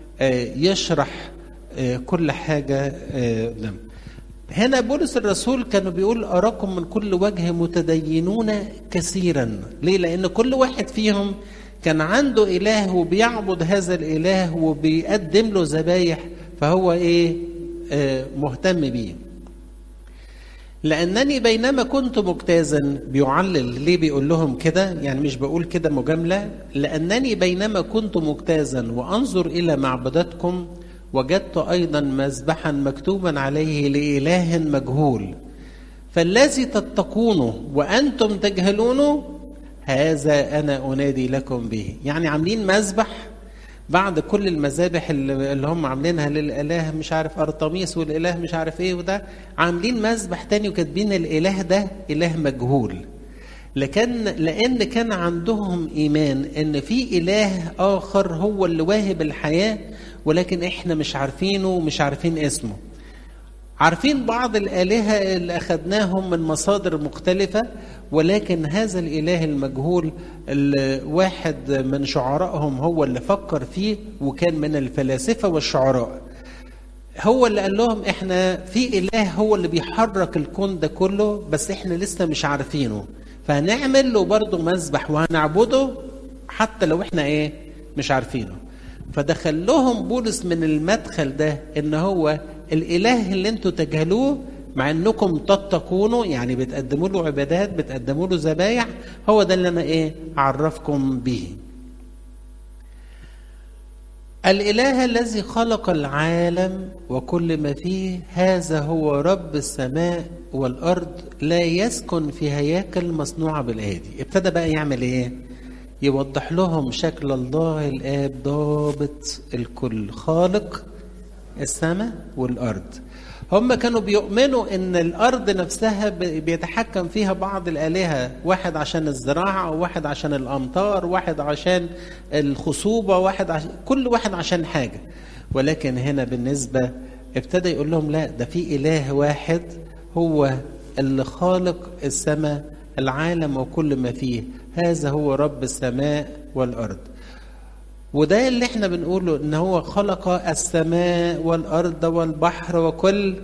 يشرح كل حاجه قدام هنا بولس الرسول كانوا بيقول أراكم من كل وجه متدينون كثيرا ليه لأن كل واحد فيهم كان عنده إله وبيعبد هذا الإله وبيقدم له ذبايح فهو إيه آه مهتم بيه لأنني بينما كنت مجتازا بيعلل ليه بيقول لهم كده يعني مش بقول كده مجاملة لأنني بينما كنت مجتازا وأنظر إلى معبداتكم وجدت أيضا مذبحا مكتوبا عليه لإله مجهول فالذي تتقونه وأنتم تجهلونه هذا أنا أنادي لكم به يعني عاملين مذبح بعد كل المذابح اللي هم عاملينها للإله مش عارف أرطميس والإله مش عارف إيه وده عاملين مذبح تاني وكاتبين الإله ده إله مجهول لكن لأن كان عندهم إيمان إن في إله آخر هو اللي واهب الحياة ولكن إحنا مش عارفينه ومش عارفين اسمه عارفين بعض الآلهة اللي أخذناهم من مصادر مختلفة ولكن هذا الإله المجهول واحد من شعرائهم هو اللي فكر فيه وكان من الفلاسفة والشعراء هو اللي قال لهم احنا في إله هو اللي بيحرك الكون ده كله بس احنا لسه مش عارفينه فهنعمل له برضه مذبح وهنعبده حتى لو احنا ايه مش عارفينه فدخل لهم بولس من المدخل ده ان هو الاله اللي انتوا تجهلوه مع انكم تتقونه يعني بتقدموا له عبادات بتقدموا له ذبايح هو ده اللي انا ايه اعرفكم به الاله الذي خلق العالم وكل ما فيه هذا هو رب السماء والارض لا يسكن في هياكل مصنوعه بالايدي ابتدى بقى يعمل ايه يوضح لهم شكل الله الاب ضابط الكل خالق السماء والارض هم كانوا بيؤمنوا ان الارض نفسها بيتحكم فيها بعض الالهه واحد عشان الزراعه وواحد عشان الامطار واحد عشان الخصوبه واحد عشان كل واحد عشان حاجه ولكن هنا بالنسبه ابتدى يقول لهم لا ده في اله واحد هو اللي خالق السماء العالم وكل ما فيه هذا هو رب السماء والارض وده اللي احنا بنقوله ان هو خلق السماء والارض والبحر وكل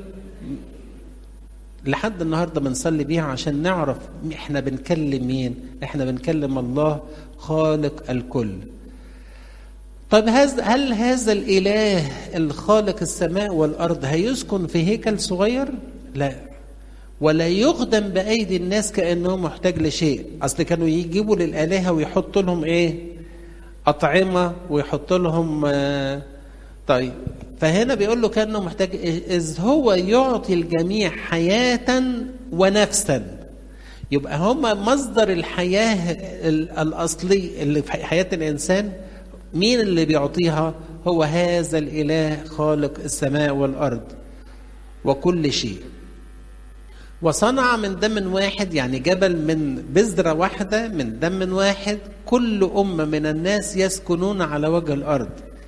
لحد النهارده بنصلي بيها عشان نعرف احنا بنكلم مين احنا بنكلم الله خالق الكل طيب هذا هل هذا الاله الخالق السماء والارض هيسكن في هيكل صغير لا ولا يخدم بايدي الناس كانه محتاج لشيء اصل كانوا يجيبوا للالهه ويحطوا لهم ايه أطعمة ويحط لهم طيب فهنا بيقول له كأنه محتاج إذ هو يعطي الجميع حياة ونفسا يبقى هم مصدر الحياة الأصلي اللي في حياة الإنسان مين اللي بيعطيها هو هذا الإله خالق السماء والأرض وكل شيء وصنع من دم واحد يعني جبل من بذرة واحدة من دم واحد كل أمة من الناس يسكنون على وجه الأرض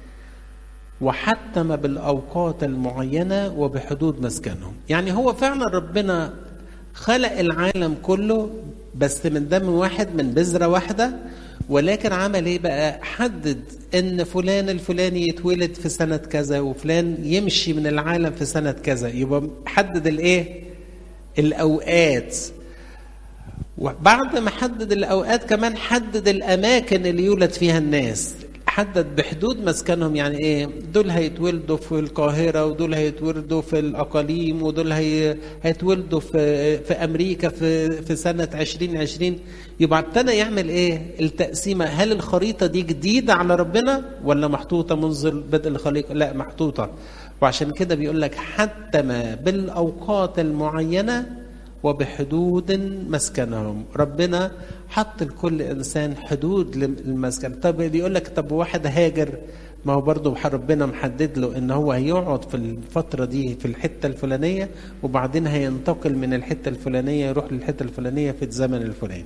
وحتم بالأوقات المعينة وبحدود مسكنهم يعني هو فعلا ربنا خلق العالم كله بس من دم واحد من بذرة واحدة ولكن عمل ايه بقى حدد ان فلان الفلاني يتولد في سنة كذا وفلان يمشي من العالم في سنة كذا يبقى حدد الايه الأوقات وبعد ما حدد الأوقات كمان حدد الأماكن اللي يولد فيها الناس حدد بحدود مسكنهم يعني ايه دول هيتولدوا في القاهرة ودول هيتولدوا في الأقاليم ودول هي... هيتولدوا في في أمريكا في في سنة 2020 يبقى ابتدى يعمل ايه التقسيمة هل الخريطة دي جديدة على ربنا ولا محطوطة منذ بدء الخليقة لا محطوطة وعشان كده بيقول لك حتى ما بالأوقات المعينة وبحدود مسكنهم ربنا حط لكل إنسان حدود للمسكن طب يقول لك طب واحد هاجر ما هو برضه ربنا محدد له ان هو هيقعد في الفتره دي في الحته الفلانيه وبعدين هينتقل من الحته الفلانيه يروح للحته الفلانيه في الزمن الفلاني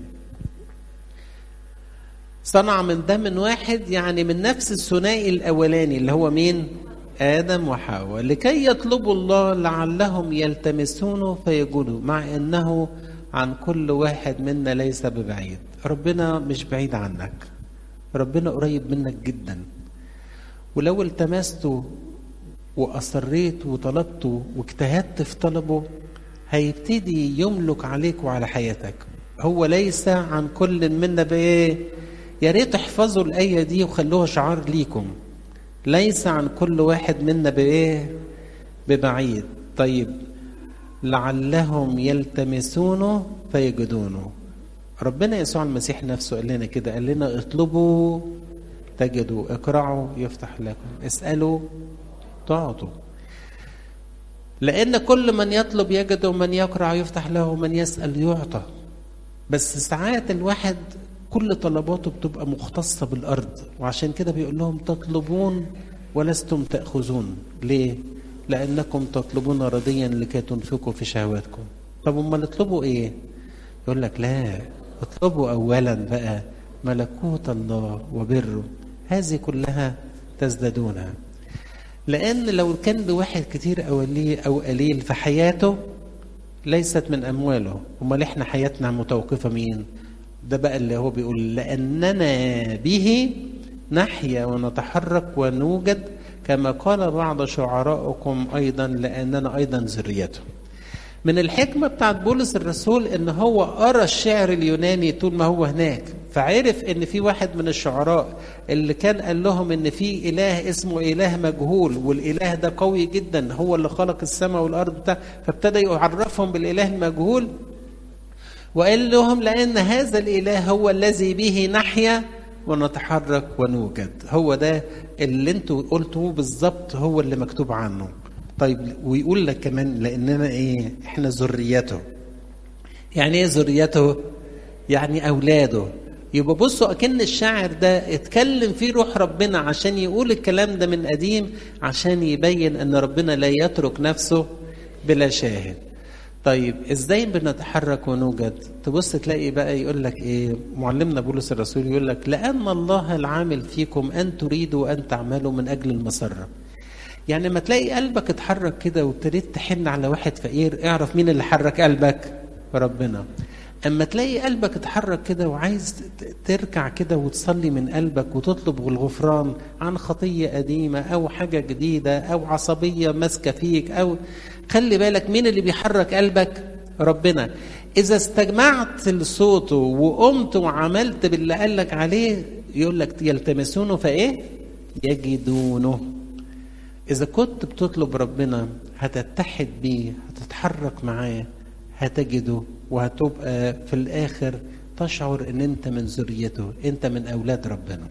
صنع من دم واحد يعني من نفس الثنائي الاولاني اللي هو مين ادم وحواء لكي يطلبوا الله لعلهم يلتمسونه فيجدوا مع انه عن كل واحد منا ليس ببعيد ربنا مش بعيد عنك ربنا قريب منك جدا ولو التمسته واصريت وطلبته واجتهدت في طلبه هيبتدي يملك عليك وعلى حياتك هو ليس عن كل منا بايه يا ريت تحفظوا الايه دي وخلوها شعار ليكم ليس عن كل واحد منا بايه ببعيد طيب لعلهم يلتمسونه فيجدونه ربنا يسوع المسيح نفسه قال لنا كده قال لنا اطلبوا تجدوا اقرعوا يفتح لكم اسألوا تعطوا لأن كل من يطلب يجد ومن يقرع يفتح له ومن يسأل يعطى بس ساعات الواحد كل طلباته بتبقى مختصة بالأرض وعشان كده بيقول لهم تطلبون ولستم تأخذون ليه؟ لأنكم تطلبون رضيا لكي تنفقوا في شهواتكم طب امال اطلبوا ايه؟ يقول لك لا اطلبوا أولا بقى ملكوت الله وبره هذه كلها تزدادونها لأن لو كان لواحد كتير أو قليل أو قليل في حياته ليست من أمواله أمال إحنا حياتنا متوقفة مين؟ ده بقى اللي هو بيقول لأننا به نحيا ونتحرك ونوجد كما قال بعض شعراءكم أيضا لأننا أيضا ذريته من الحكمة بتاعت بولس الرسول ان هو قرا الشعر اليوناني طول ما هو هناك فعرف ان في واحد من الشعراء اللي كان قال لهم ان في اله اسمه اله مجهول والاله ده قوي جدا هو اللي خلق السماء والارض بتاع فابتدى يعرفهم بالاله المجهول وقال لهم لان هذا الاله هو الذي به نحيا ونتحرك ونوجد هو ده اللي انتوا قلتوه بالظبط هو اللي مكتوب عنه طيب ويقول لك كمان لاننا ايه احنا ذريته يعني ايه ذريته يعني اولاده يبقى بصوا اكن الشاعر ده اتكلم فيه روح ربنا عشان يقول الكلام ده من قديم عشان يبين ان ربنا لا يترك نفسه بلا شاهد طيب ازاي بنتحرك ونوجد تبص تلاقي بقى يقول لك ايه معلمنا بولس الرسول يقول لك لان الله العامل فيكم ان تريدوا ان تعملوا من اجل المسره يعني لما تلاقي قلبك اتحرك كده وابتديت تحن على واحد فقير اعرف مين اللي حرك قلبك ربنا اما تلاقي قلبك اتحرك كده وعايز تركع كده وتصلي من قلبك وتطلب الغفران عن خطيه قديمه او حاجه جديده او عصبيه ماسكه فيك او خلي بالك مين اللي بيحرك قلبك ربنا اذا استجمعت لصوته وقمت وعملت باللي قالك عليه يقول لك يلتمسونه فايه يجدونه إذا كنت بتطلب ربنا هتتحد بيه هتتحرك معاه هتجده وهتبقى في الآخر تشعر إن أنت من ذريته أنت من أولاد ربنا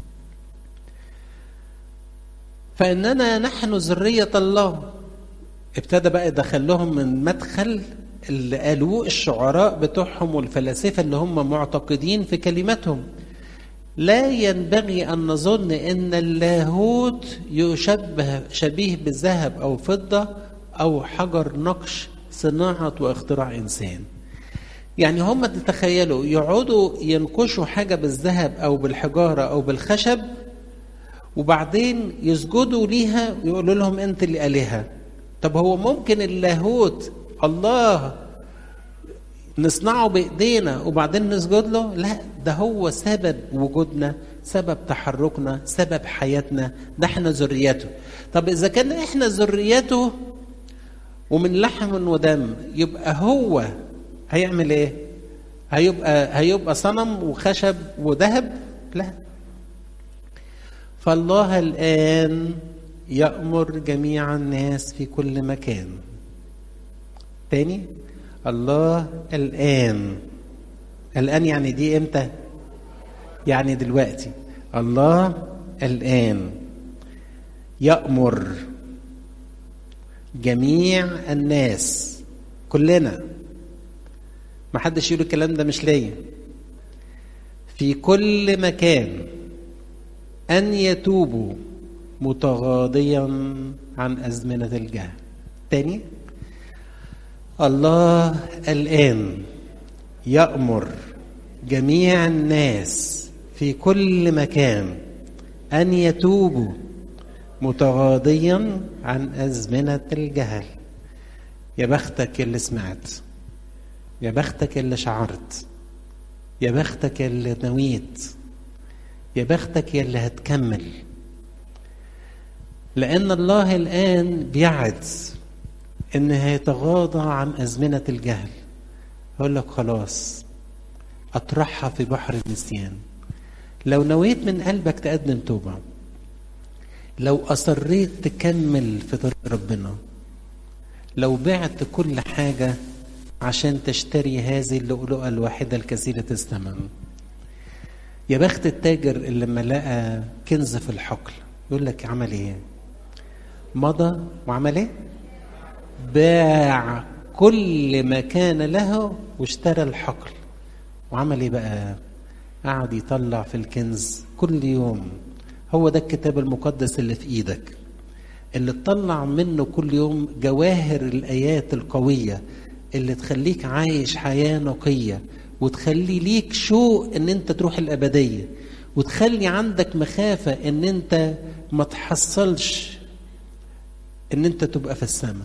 فإننا نحن ذرية الله ابتدى بقى يدخل لهم من مدخل اللي قالوه الشعراء بتوعهم والفلاسفة اللي هم معتقدين في كلماتهم لا ينبغي أن نظن أن اللاهوت يشبه شبيه بالذهب أو فضة أو حجر نقش صناعة واختراع إنسان يعني هم تتخيلوا يقعدوا ينقشوا حاجة بالذهب أو بالحجارة أو بالخشب وبعدين يسجدوا ليها ويقولوا لهم أنت اللي آلهة طب هو ممكن اللاهوت الله نصنعه بايدينا وبعدين نسجد له لا ده هو سبب وجودنا سبب تحركنا سبب حياتنا ده احنا ذريته طب اذا كان احنا ذريته ومن لحم ودم يبقى هو هيعمل ايه هيبقى هيبقى صنم وخشب وذهب لا فالله الان يأمر جميع الناس في كل مكان تاني الله الآن الآن يعني دي إمتى؟ يعني دلوقتي الله الآن يأمر جميع الناس كلنا ما حدش يقول الكلام ده مش ليا في كل مكان أن يتوبوا متغاضيا عن أزمنة الجهل تاني الله الآن يأمر جميع الناس في كل مكان أن يتوبوا متغاضيا عن أزمنة الجهل يا بختك اللي سمعت يا بختك اللي شعرت يا بختك اللي نويت يا بختك اللي هتكمل لأن الله الآن بيعد إن هيتغاضى عن أزمنة الجهل يقول لك خلاص أطرحها في بحر النسيان لو نويت من قلبك تقدم توبة لو أصريت تكمل في طريق ربنا لو بعت كل حاجة عشان تشتري هذه اللؤلؤة الواحدة الكثيرة الثمن يا بخت التاجر اللي لما لقى كنز في الحقل يقول لك عمل ايه مضى وعمل ايه باع كل ما كان له واشترى الحقل وعمل ايه بقى قعد يطلع في الكنز كل يوم هو ده الكتاب المقدس اللي في ايدك اللي تطلع منه كل يوم جواهر الايات القويه اللي تخليك عايش حياه نقيه وتخلي ليك شوق ان انت تروح الابديه وتخلي عندك مخافه ان انت ما تحصلش ان انت تبقى في السماء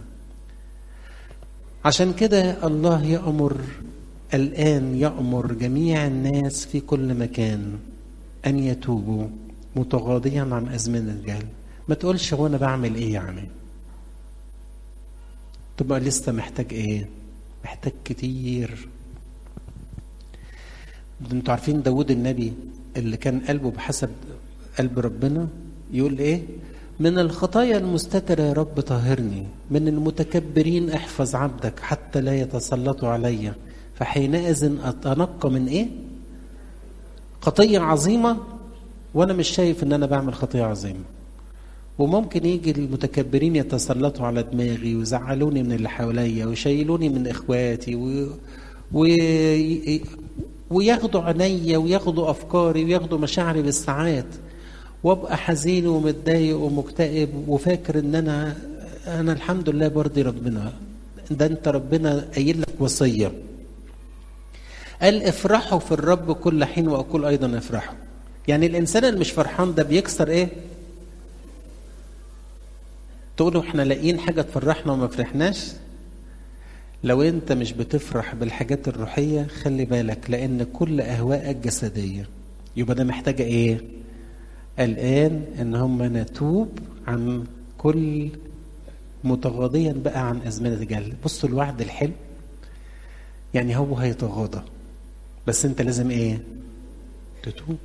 عشان كده الله يأمر الآن يأمر جميع الناس في كل مكان أن يتوبوا متغاضيا عن أزمنة الجهل ما تقولش هو أنا بعمل إيه يعني تبقى لسه محتاج إيه محتاج كتير انتوا عارفين داود النبي اللي كان قلبه بحسب قلب ربنا يقول ايه من الخطايا المستترة يا رب طهرني من المتكبرين احفظ عبدك حتى لا يتسلطوا علي فحينئذ اتنقى من ايه خطية عظيمة وانا مش شايف ان انا بعمل خطية عظيمة وممكن يجي المتكبرين يتسلطوا على دماغي ويزعلوني من اللي حواليا ويشيلوني من اخواتي و... و... وياخدوا عينيا وياخدوا افكاري وياخدوا مشاعري بالساعات وابقى حزين ومتضايق ومكتئب وفاكر ان انا انا الحمد لله برضي ربنا ده انت ربنا قايل لك وصيه قال افرحوا في الرب كل حين واقول ايضا افرحوا يعني الانسان اللي مش فرحان ده بيكسر ايه تقولوا احنا لاقيين حاجه تفرحنا وما فرحناش لو انت مش بتفرح بالحاجات الروحيه خلي بالك لان كل اهواءك جسديه يبقى ده محتاجه ايه الان ان هم نتوب عن كل متغاضيا بقى عن ازمنه الجهل بصوا الوعد الحلو يعني هو هيتغاضى بس انت لازم ايه تتوب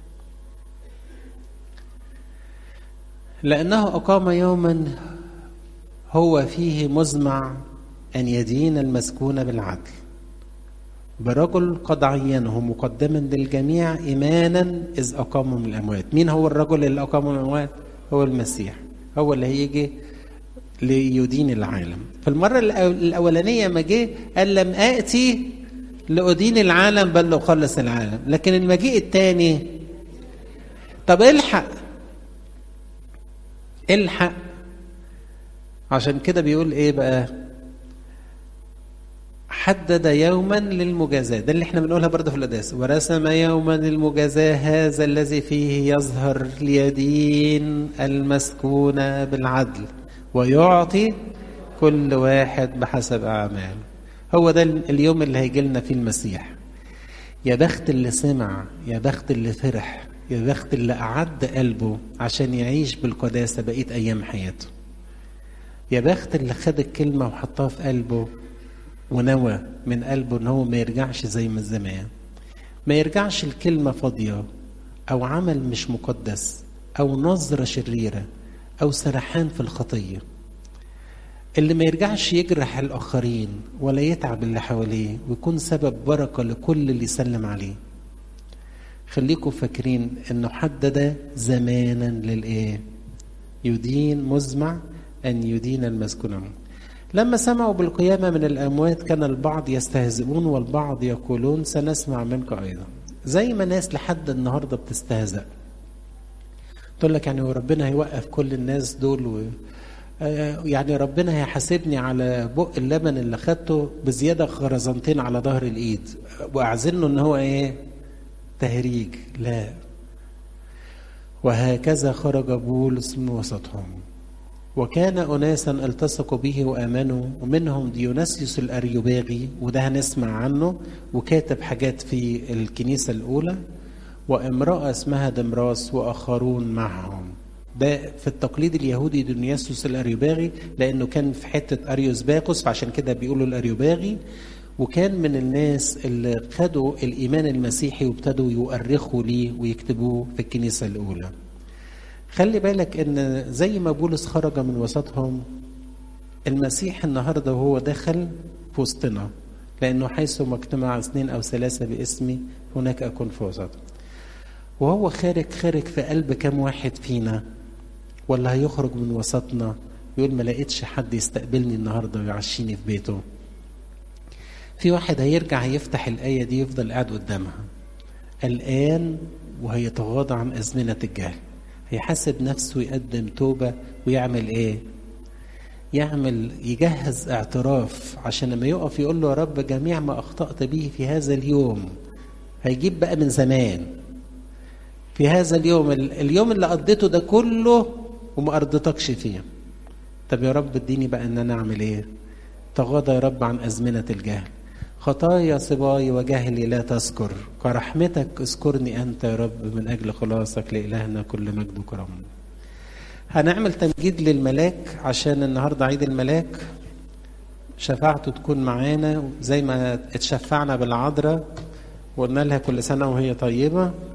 لانه اقام يوما هو فيه مزمع أن يدين المسكون بالعدل برجل قد عينه مقدما للجميع إيمانا إذ أقامه من الأموات مين هو الرجل اللي أقامه من الأموات هو المسيح هو اللي هيجي ليدين العالم فالمرة الأولانية ما جه قال لم آتي لأدين العالم بل لأخلص العالم لكن المجيء الثاني طب الحق الحق عشان كده بيقول ايه بقى حدد يوما للمجازاة ده اللي احنا بنقولها برضه في القداس ورسم يوما للمجازاة هذا الذي فيه يظهر ليدين المسكون بالعدل ويعطي كل واحد بحسب أعماله هو ده اليوم اللي هيجي لنا فيه المسيح يا بخت اللي سمع يا بخت اللي فرح يا بخت اللي أعد قلبه عشان يعيش بالقداسة بقية أيام حياته يا بخت اللي خد الكلمة وحطها في قلبه ونوى من قلبه ان هو ما يرجعش زي ما زمان ما يرجعش الكلمة فاضية أو عمل مش مقدس أو نظرة شريرة أو سرحان في الخطية اللي ما يرجعش يجرح الآخرين ولا يتعب اللي حواليه ويكون سبب بركة لكل اللي يسلم عليه خليكم فاكرين انه حدد زمانا للايه يدين مزمع ان يدين المسكون لما سمعوا بالقيامة من الأموات كان البعض يستهزئون والبعض يقولون سنسمع منك أيضا زي ما ناس لحد النهاردة بتستهزأ تقول لك يعني هو ربنا هيوقف كل الناس دول و... آه، يعني ربنا هيحاسبني على بق اللبن اللي خدته بزياده خرزنتين على ظهر الايد واعزنه ان هو ايه تهريج لا وهكذا خرج بولس من وسطهم وكان أناسا التصقوا به وآمنوا ومنهم ديوناسيوس الأريوباغي وده هنسمع عنه وكاتب حاجات في الكنيسة الأولى وامرأة اسمها دمراس وآخرون معهم ده في التقليد اليهودي ديونيسيوس الأريوباغي لأنه كان في حتة أريوس باقوس فعشان كده بيقولوا الأريوباغي وكان من الناس اللي خدوا الإيمان المسيحي وابتدوا يؤرخوا ليه ويكتبوه في الكنيسة الأولى خلي بالك ان زي ما بولس خرج من وسطهم المسيح النهارده وهو دخل في وسطنا لانه حيث ما اجتمع اثنين او ثلاثه باسمي هناك اكون في وسطهم وهو خارج خارج في قلب كم واحد فينا ولا هيخرج من وسطنا يقول ما لقيتش حد يستقبلني النهارده ويعشيني في بيته في واحد هيرجع هيفتح الآية دي يفضل قاعد قدامها الآن وهيتغاضى عن أزمنة الجهل هيحاسب نفسه ويقدم توبة ويعمل إيه؟ يعمل يجهز اعتراف عشان لما يقف يقول له يا رب جميع ما أخطأت به في هذا اليوم هيجيب بقى من زمان في هذا اليوم اليوم اللي قضيته ده كله وما أرضتكش فيه طب يا رب اديني بقى ان انا اعمل ايه تغاضى يا رب عن ازمنه الجهل خطايا صباي وجهلي لا تذكر كرحمتك اذكرني انت يا رب من اجل خلاصك لالهنا كل مجد وكرم هنعمل تمجيد للملاك عشان النهارده عيد الملاك شفاعته تكون معانا زي ما اتشفعنا بالعذراء وقلنا لها كل سنه وهي طيبه